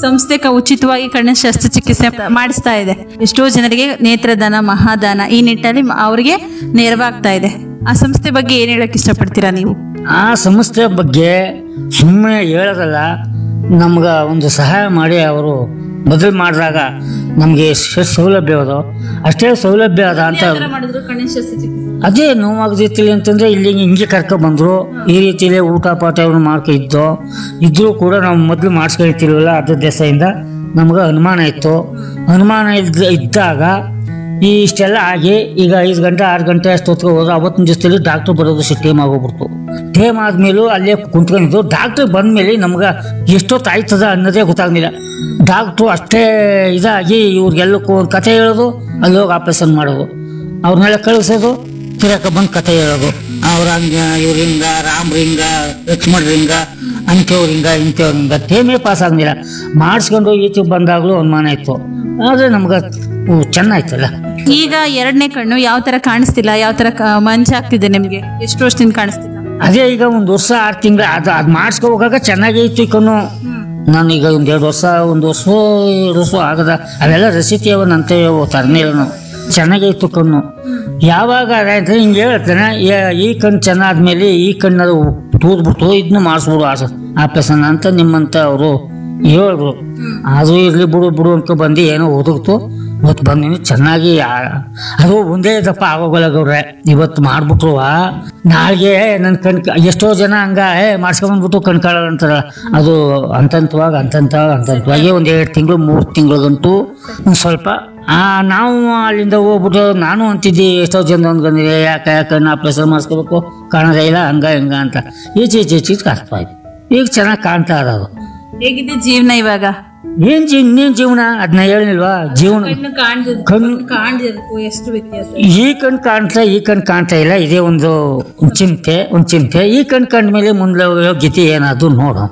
ಸಂಸ್ಥೆ ಕ- ಉಚಿತವಾಗಿ ಕಣ್ಣಿನ ಶಸ್ತ್ರಚಿಕಿತ್ಸೆ ಮಾಡಿಸ್ತಾ ಇದೆ ಎಷ್ಟೋ ಜನರಿಗೆ ನೇತ್ರದಾನ ಮಹಾದಾನ ಈ ನಿಟ್ಟಿನಲ್ಲಿ ಮ- ಅವರಿಗೆ ನೆರವಾಗ್ತಾ ಇದೆ ಆ ಸಂಸ್ಥೆ ಬಗ್ಗೆ ಏನ್ ಹೇಳಕ್ ಇಷ್ಟಪಡ್ತೀರಾ ನೀವು ಆ ಸಂಸ್ಥೆ ಬಗ್ಗೆ ಸುಮ್ಮನೆ ಹೇಳೋದಲ್ಲ ನಮ್ಗೆ ಒಂದು ಸಹಾಯ ಮಾಡಿ ಅವರು ಮೊದಲು ಮಾಡಿದಾಗ ನಮಗೆ ಎಷ್ಟು ಸೌಲಭ್ಯ ಅದೋ ಅಷ್ಟೇ ಸೌಲಭ್ಯ ಅದ ಅಂತ ಮಾಡಿದ್ರು ಕಣ್ಣಿನ ಶಸ್ತ್ರಚಿಕಿತ್ಸೆ ಅದೇ ನೋವಾಗದಿತ್ತಿಲ್ಲ ಅಂತಂದ್ರೆ ಇಲ್ಲಿ ಹಿಂಗೆ ಕರ್ಕೊ ಬಂದ್ರು ಈ ರೀತಿಲೇ ಊಟ ಪಾಠ ಇವ್ರು ಮಾಡ್ಕೊ ಇದ್ದೋ ಇದ್ರೂ ಕೂಡ ನಾವು ಮೊದಲು ಮಾಡಿಸ್ಕೊಳ್ತಿಲ್ವಲ್ಲ ಅದ್ರ ದೆಸೆಯಿಂದ ನಮ್ಗೆ ಅನುಮಾನ ಇತ್ತು ಅನುಮಾನ ಇದ್ದ ಇದ್ದಾಗ ಈ ಇಷ್ಟೆಲ್ಲ ಆಗಿ ಈಗ ಐದು ಗಂಟೆ ಆರು ಗಂಟೆ ಅಷ್ಟೊತ್ತಿಗೆ ಹೋದ್ರೆ ಅವತ್ತಿನ ದಿವಸದಲ್ಲಿ ಡಾಕ್ಟ್ರ್ ಬರೋದು ಸಿ ಟೇಮ್ ಆಗೋಗ್ಬಿಡ್ತು ಟೇಮ್ ಆದ್ಮೇಲೂ ಅಲ್ಲೇ ಕುಂತ್ಕೊಂಡಿದ್ದು ಡಾಕ್ಟ್ರ್ ಬಂದ್ಮೇಲೆ ನಮ್ಗೆ ಎಷ್ಟೊತ್ತು ಆಯ್ತದ ಅನ್ನೋದೇ ಗೊತ್ತಾಗ್ಲಿಲ್ಲ ಡಾಕ್ಟ್ರು ಅಷ್ಟೇ ಇದಾಗಿ ಇವ್ರಿಗೆಲ್ಲ ಕತೆ ಹೇಳೋದು ಅಲ್ಲಿ ಹೋಗಿ ಆಪರೇಷನ್ ಮಾಡೋದು ಅವ್ರನ್ನೆಲ್ಲ ಕಳಿಸೋದು ತಿರಕ ಬಂದು ಕತೆ ಹೇಳೋದು ಅವ್ರ ಹಂಗ ಇವ್ರ ಹಿಂಗ ರಾಮ್ರ ಹಿಂಗ ಲಕ್ಷ್ಮಣ್ ಹಿಂಗ ಅಂಥವ್ರ ಹಿಂಗ ಇಂಥವ್ರ ಹಿಂಗ ಟೇಮೇ ಪಾಸ್ ಆಗಲಿಲ್ಲ ಮಾಡಿಸ್ಕೊಂಡು ಈಚೆಗೆ ಬಂದಾಗಲೂ ಅನುಮಾನ ಇತ್ತು ಆದರೆ ನಮ್ಗೆ ಚೆನ್ನಾಯ್ತಲ್ಲ ಈಗ ಎರಡನೇ ಕಣ್ಣು ಯಾವ ತರ ಕಾಣಿಸ್ತಿಲ್ಲ ಯಾವ ತರ ಕ- ಮಂಜಾಗ್ತಿದೆ ನಿಮ್ಗೆ ಎಷ್ಟು ವರ್ಷದಿಂದ ಕಾಣಿಸ್ತಿಲ್ಲ ಅದೇ ಈಗ ಒಂದು ವರ್ಷ ಆರು ತಿಂಗಳು ಅದು ಅದು ಮಾಡಿಸ್ಕೊ ಹೋಗಾಗ ಚೆನ್ನಾಗೇ ಇತ್ತು ಈ ಕಣ್ಣು ನಾನು ಈಗ ಒಂದು ಎರಡು ವರ್ಷ ಒಂದು ವರ್ಷ ಎರಡು ವರ್ಷ ಆಗದ ಅವೆಲ್ಲ ರಸೀತಿ ಅವ ನಂತೇವೆ ತರನೇ ಇಲ್ಲ ನಾವು ಚೆನ್ನಾಗೇ ಇತ್ತು ಕಣ್ಣು ಯಾವಾಗ ಅದಾಯ್ತು ಹಿಂಗೆ ಹೇಳ್ತಾನೆ ಏ- ಈ ಕಣ್ಣು ಚೆನ್ನಾದ್ಮೇಲೆ ಈ ಕಣ್ಣದು ತೂದ್ಬಿಟ್ಟು ಇದನ್ನು ಮಾಡಿಸ್ಬಿಡು ಆಸ ಆಪರೇಷನ್ ಅಂತ ನಿಮ್ಮಂತ ಅವರು ಹೇಳಿದ್ರು ಅದು ಇರ್ಲಿ ಬಿಡು ಬಿಡು ಅಂತ ಬಂದು ಏನೋ ಒದಗ್ತು ಇವತ್ತು ಬಂದಿನಿ ಚೆನ್ನಾಗಿ ಆ- ಅದು ಒಂದೇ ದಪ್ಪ ಆಗೋಗಲ್ಲ ಗೌಡ್ರೆ ಇವತ್ತು ಮಾಡ್ಬಿಟ್ರು ನಾಳೆಗೆ ನನ್ನ ಕಣ್ ಎಷ್ಟೋ ಜನ ಹಂಗ ಏ ಮಾಡ್ಸ್ಕೊಂಬಂದ್ಬಿಟ್ಟು ಕಣ್ ಕಾಳಲ್ಲ ಅಂತಾರ ಅದು ಹಂತಂತವಾಗಿ ಹಂತಂತವಾಗಿ ಹಂತಂತವಾಗಿ ಒಂದು ಎರಡು ತಿಂಗಳು ಮೂರು ತಿಂಗಳಿಗಂಟು ಒಂದು ಸ್ವಲ್ಪ ಆ ನಾವು ಅಲ್ಲಿಂದ ಹೋಗ್ಬಿಟ್ಟು ನಾನು ಅಂತಿದ್ದೆ ಎಷ್ಟೋ ಜನ ಅಂದ್ಕೊಂಡಿದ್ದೆ ಯಾಕೆ ಕಣ್ಣು ಆಪರೇಷನ್ ಮಾಡಿಸ್ಕೋಬೇಕು ಕಾಣೋದೇ ಇಲ್ಲ ಹಂಗ ಹಿಂಗ ಅಂತ ಈಚೆ ಈಚೆ ಈಚೆ ಕಾಣ್ತಾ ಇದೆ ಈಗ ಚೆನ್ನಾಗಿ ಕಾಣ್ತಾ ಇರೋದು ಹೇಗಿದೆ ಜೀವನ ಇವಾಗ ಏನ್ ಜೀ ಇನ್ನೇನ್ ಜೀವನ ಅದನ್ನ ಹೇಳಿಲ್ವಾ ಜೀವನ ಕಣ್ಣು ಕಾಣ್ದ ಕಣ್ಣು ಕಾಣ್ದಿರಕ್ಕೂ ಎಷ್ಟು ವ್ಯತ್ಯಾಸ ಈ ಕಣ್ ಕಾಣ್ತಾ ಈ ಕಣ್ ಕಾಣ್ತಾ ಇಲ್ಲ ಇದೇ ಒಂದು ಒಂದ್ ಚಿಂತೆ ಒಂದು ಚಿಂತೆ ಈ ಕಣ್ ಕಂಡ ಮೇಲೆ ಮುಂದೆ ಗತಿ ಏನಾದ್ರು ನೋಡು